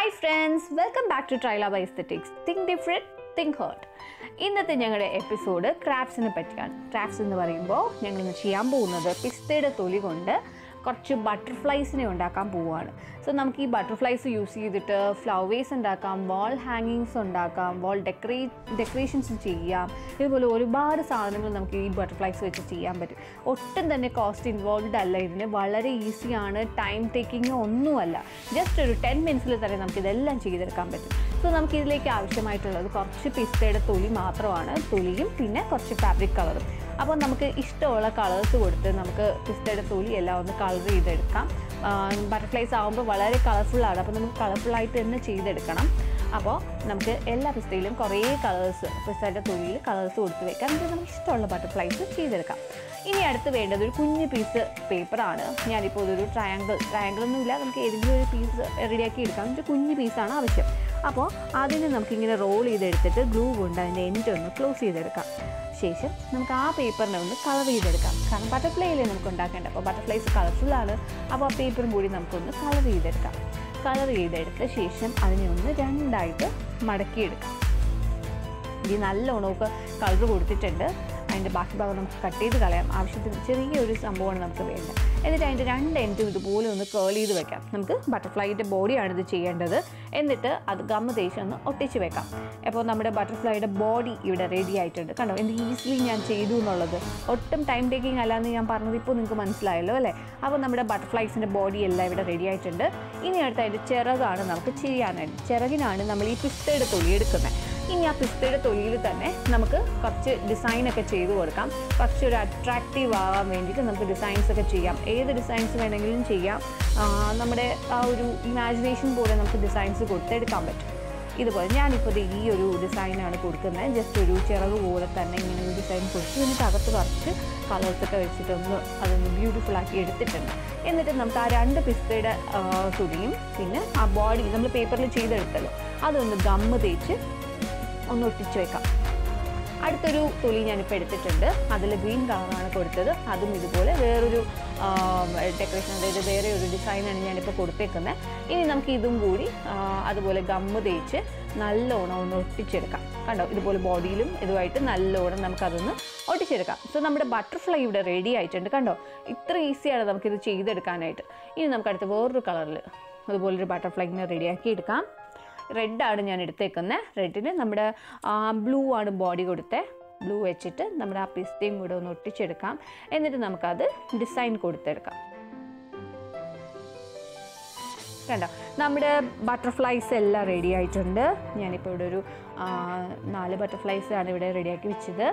hi friends welcome back to Trila by aesthetics think different think heart ഇന്നത്തെ ഞങ്ങളുടെ episode ക്രാഫ്റ്റ്സിനെ പറ്റിയാണ് crafts എന്ന് പറയുമ്പോൾ ഞങ്ങൾ ഇന്ന് ചെയ്യാൻ പോകുന്നത് പിസ്തയുടെ തൊലി കൊണ്ട് കുറച്ച് ബട്ടർഫ്ലൈസിനെ ഉണ്ടാക്കാൻ പോവുകയാണ് സോ നമുക്ക് ഈ ബട്ടർഫ്ലൈസ് യൂസ് ചെയ്തിട്ട് ഫ്ലവേഴ്സ് ഉണ്ടാക്കാം വാൾ ഹാങ്ങിങ്സ് ഉണ്ടാക്കാം വാൾ ഡെക്കറേ ഡെക്കറേഷൻസ് ചെയ്യാം ഇതുപോലെ ഒരുപാട് സാധനങ്ങൾ നമുക്ക് ഈ ബട്ടർഫ്ലൈസ് വെച്ച് ചെയ്യാൻ പറ്റും ഒട്ടും തന്നെ കോസ്റ്റ് ഇൻവോൾവ്ഡ് അല്ല ഇതിന് വളരെ ഈസിയാണ് ടൈം ടേക്കിംഗ് ഒന്നുമല്ല ജസ്റ്റ് ഒരു ടെൻ മിനിറ്റ്സിൽ തന്നെ നമുക്ക് ഇതെല്ലാം ചെയ്തെടുക്കാൻ പറ്റും സോ നമുക്ക് ഇതിലേക്ക് ആവശ്യമായിട്ടുള്ളത് കുറച്ച് പിസ്തയുടെ തൊലി മാത്രമാണ് തൊലിയും പിന്നെ കുറച്ച് ഫാബ്രിക് കളറും അപ്പോൾ നമുക്ക് ഇഷ്ടമുള്ള കളേഴ്സ് കൊടുത്ത് നമുക്ക് പിസ്തയുടെ തൊലി എല്ലാം ഒന്ന് കളർ ചെയ്തെടുക്കാം ബട്ടർഫ്ലൈസ് ആകുമ്പോൾ വളരെ കളർഫുള്ളാണ് അപ്പോൾ നമുക്ക് കളർഫുള്ളായിട്ട് തന്നെ ചെയ്തെടുക്കണം അപ്പോൾ നമുക്ക് എല്ലാ പിസ്തയിലും കുറേ കളേഴ്സ് പിസ്തയുടെ തൊലിയിൽ കളേഴ്സ് കൊടുത്ത് വെക്കാം എന്നിട്ട് നമുക്ക് ഇഷ്ടമുള്ള ബട്ടർഫ്ലൈസ് ചെയ്തെടുക്കാം ഇനി അടുത്ത് വേണ്ടത് ഒരു കുഞ്ഞ് പീസ് പേപ്പറാണ് ഞാനിപ്പോൾ ഇതൊരു ട്രയാങ്കിൾ ട്രയാങ്കിൾ ഒന്നുമില്ല നമുക്ക് ഏതെങ്കിലും ഒരു പീസ് റെഡിയാക്കി എടുക്കാം ഒരു കുഞ്ഞ് പീസാണ് ആവശ്യം അപ്പോൾ അതിന് നമുക്കിങ്ങനെ റോൾ ചെയ്തെടുത്തിട്ട് ഗ്ലൂ കൊണ്ട് അതിൻ്റെ എൻഡ് ഒന്ന് ക്ലോസ് ചെയ്തെടുക്കാം ശേഷം നമുക്ക് ആ പേപ്പറിനെ ഒന്ന് കളർ ചെയ്തെടുക്കാം കാരണം ബട്ടർഫ്ലൈയിലേ നമുക്ക് ഉണ്ടാക്കേണ്ടത് അപ്പോൾ ബട്ടർഫ്ലൈസ് കളർഫുള്ളാണ് അപ്പോൾ ആ പേപ്പറും കൂടി നമുക്കൊന്ന് കളർ ചെയ്തെടുക്കാം കളർ ചെയ്തെടുത്ത ശേഷം അതിനെ ഒന്ന് രണ്ടായിട്ട് മടക്കിയെടുക്കാം ഇത് നല്ലോണമൊക്കെ കളർ കൊടുത്തിട്ടുണ്ട് അതിൻ്റെ ബാക്കി ഭാഗം നമുക്ക് കട്ട് ചെയ്ത് കളയാം ആവശ്യത്തിന് ചെറിയൊരു സംഭവമാണ് നമുക്ക് വേണ്ടത് എന്നിട്ട് അതിൻ്റെ രണ്ട് എൻഡും ഇതുപോലെ ഒന്ന് കേൾ ചെയ്ത് വെക്കാം നമുക്ക് ബട്ടർഫ്ലൈയുടെ ബോഡിയാണ് ഇത് ചെയ്യേണ്ടത് എന്നിട്ട് അത് ഗമ്മ തേച്ച് ഒന്ന് ഒട്ടിച്ച് വെക്കാം അപ്പോൾ നമ്മുടെ ബട്ടർഫ്ലൈയുടെ ബോഡി ഇവിടെ റെഡി ആയിട്ടുണ്ട് കണ്ടോ എന്ത് ഈസിലി ഞാൻ ചെയ്തു എന്നുള്ളത് ഒട്ടും ടൈം ടേക്കിംഗ് അല്ലാന്ന് ഞാൻ പറഞ്ഞത് ഇപ്പോൾ നിങ്ങൾക്ക് മനസ്സിലായല്ലോ അല്ലേ അപ്പോൾ നമ്മുടെ ബട്ടർഫ്ലൈസിൻ്റെ ബോഡി എല്ലാം ഇവിടെ റെഡി ആയിട്ടുണ്ട് ഇനി അടുത്ത അതിൻ്റെ ചിറകാണ് നമുക്ക് ചെയ്യാനായിട്ട് ചിറകിനാണ് നമ്മൾ ഈ പിസ്തയുടെ തൊലി എടുക്കുന്നത് ഇനി ആ പിസ്തയുടെ തൊലിയിൽ തന്നെ നമുക്ക് കുറച്ച് ഡിസൈനൊക്കെ ചെയ്തു കൊടുക്കാം കുറച്ചൊരു അട്രാക്റ്റീവ് ആവാൻ വേണ്ടിയിട്ട് നമുക്ക് ഡിസൈൻസ് ഒക്കെ ചെയ്യാം ഏത് ഡിസൈൻസ് വേണമെങ്കിലും ചെയ്യാം ആ, നമ്മുടെ ആ ഒരു ഇമാജിനേഷൻ പോലെ നമുക്ക് ഡിസൈൻസ് കൊടുത്തെടുക്കാൻ പറ്റും ഇതുപോലെ ഞാനിപ്പോൾ ദേ ഈ ഒരു ഡിസൈനാണ് കൊടുക്കുന്നത് ജസ്റ്റ് ഒരു ചിറക് പോലെ തന്നെ ഇങ്ങനെ ഒരു ഡിസൈൻ കൊടുത്തു എന്നിട്ട് അകത്ത് കുറച്ച് കളേഴ്സൊക്കെ വെച്ചിട്ടൊന്ന് അതൊന്ന് ബ്യൂട്ടിഫുൾ ആക്കി എടുത്തിട്ടുണ്ട് എന്നിട്ട് നമുക്ക് ആ രണ്ട് പിസ്തയുടെ ആ, തുണിയും പിന്നെ ആ ബോഡി നമ്മൾ പേപ്പറിൽ ചെയ്തെടുത്തല്ലോ അതൊന്ന് ഗമ്മ് തേച്ച് ഒന്ന് ഒട്ടിച്ച് വെക്കാം അടുത്തൊരു തുണി ഞാനിപ്പോൾ എടുത്തിട്ടുണ്ട് അതിൽ ഗ്രീൻ കളറാണ് കൊടുത്തത് അതും ഇതുപോലെ വേറൊരു ഡെക്കറേഷൻ അതായത് വേറെ ഒരു ഡിസൈനാണ് ഞാനിപ്പോൾ കൊടുത്തേക്കുന്നത് ഇനി നമുക്ക് ഇതും കൂടി ആ, അതുപോലെ ഗമ്മ് തേച്ച് നല്ലോണം ഒന്ന് ഒട്ടിച്ചെടുക്കാം കണ്ടോ ഇതുപോലെ ബോഡിയിലും ഇതുമായിട്ട് നല്ലോണം നമുക്കതൊന്ന് ഒട്ടിച്ചെടുക്കാം സോ നമ്മുടെ ബട്ടർഫ്ലൈ ഇവിടെ റെഡി ആയിട്ടുണ്ട് കണ്ടോ ഇത്ര ഈസിയാണ് നമുക്കിത് ചെയ്തെടുക്കാനായിട്ട് ഇനി നമുക്ക് അടുത്ത് വേറൊരു കളറിൽ അതുപോലൊരു ബട്ടർഫ്ലൈനെ റെഡിയാക്കി എടുക്കാം റെഡാണ് ഞാൻ എടുത്തേക്കുന്നത് റെഡിന് നമ്മുടെ ബ്ലൂ ആണ് ബോഡി കൊടുത്തത് ബ്ലൂ വെച്ചിട്ട് നമ്മുടെ ആ പിസ്തയും കൂടെ ഒന്ന് ഒട്ടിച്ചെടുക്കാം എന്നിട്ട് നമുക്കത് ഡിസൈൻ കൊടുത്തെടുക്കാം കണ്ടോ നമ്മുടെ ബട്ടർഫ്ലൈസ് എല്ലാം റെഡി ആയിട്ടുണ്ട് ഞാനിപ്പോൾ ഇവിടെ ഒരു ആ, നാല് ബട്ടർഫ്ലൈസ് ആണ് ഇവിടെ റെഡിയാക്കി വെച്ചത്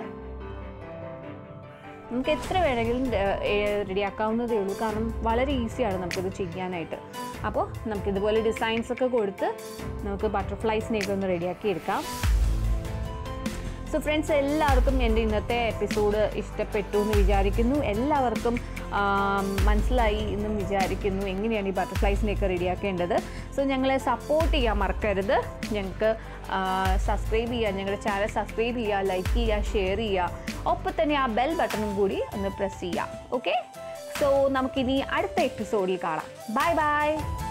നമുക്ക് എത്ര വേണമെങ്കിലും റെഡിയാക്കാവുന്നതേ ഉള്ളൂ കാരണം വളരെ ഈസിയാണ് നമുക്കിത് ചെയ്യാനായിട്ട് അപ്പോൾ നമുക്ക് ഇതുപോലെ ഡിസൈൻസ് ഒക്കെ കൊടുത്ത് നമുക്ക് ബട്ടർഫ്ലൈസിനെയൊക്കെ ഒന്ന് റെഡിയാക്കി എടുക്കാം സോ ഫ്രണ്ട്സ് എല്ലാവർക്കും എൻ്റെ ഇന്നത്തെ എപ്പിസോഡ് ഇഷ്ടപ്പെട്ടു എന്ന് വിചാരിക്കുന്നു എല്ലാവർക്കും ആം, മനസ്സിലായി എന്നും വിചാരിക്കുന്നു എങ്ങനെയാണ് ഈ ബട്ടർഫ്ലൈസിനെയൊക്കെ റെഡിയാക്കേണ്ടത് സോ ഞങ്ങളെ സപ്പോർട്ട് ചെയ്യാൻ മറക്കരുത് ഞങ്ങൾക്ക് സബ്സ്ക്രൈബ് ചെയ്യുക ഞങ്ങളുടെ ചാനൽ സബ്സ്ക്രൈബ് ചെയ്യുക ലൈക്ക് ചെയ്യുക ഷെയർ ചെയ്യുക ഒപ്പം തന്നെ ആ ബെൽ ബട്ടണും കൂടി ഒന്ന് പ്രസ് ചെയ്യുക ഓക്കെ സോ നമുക്കിനി അടുത്ത എപ്പിസോഡിൽ കാണാം ബൈ ബൈ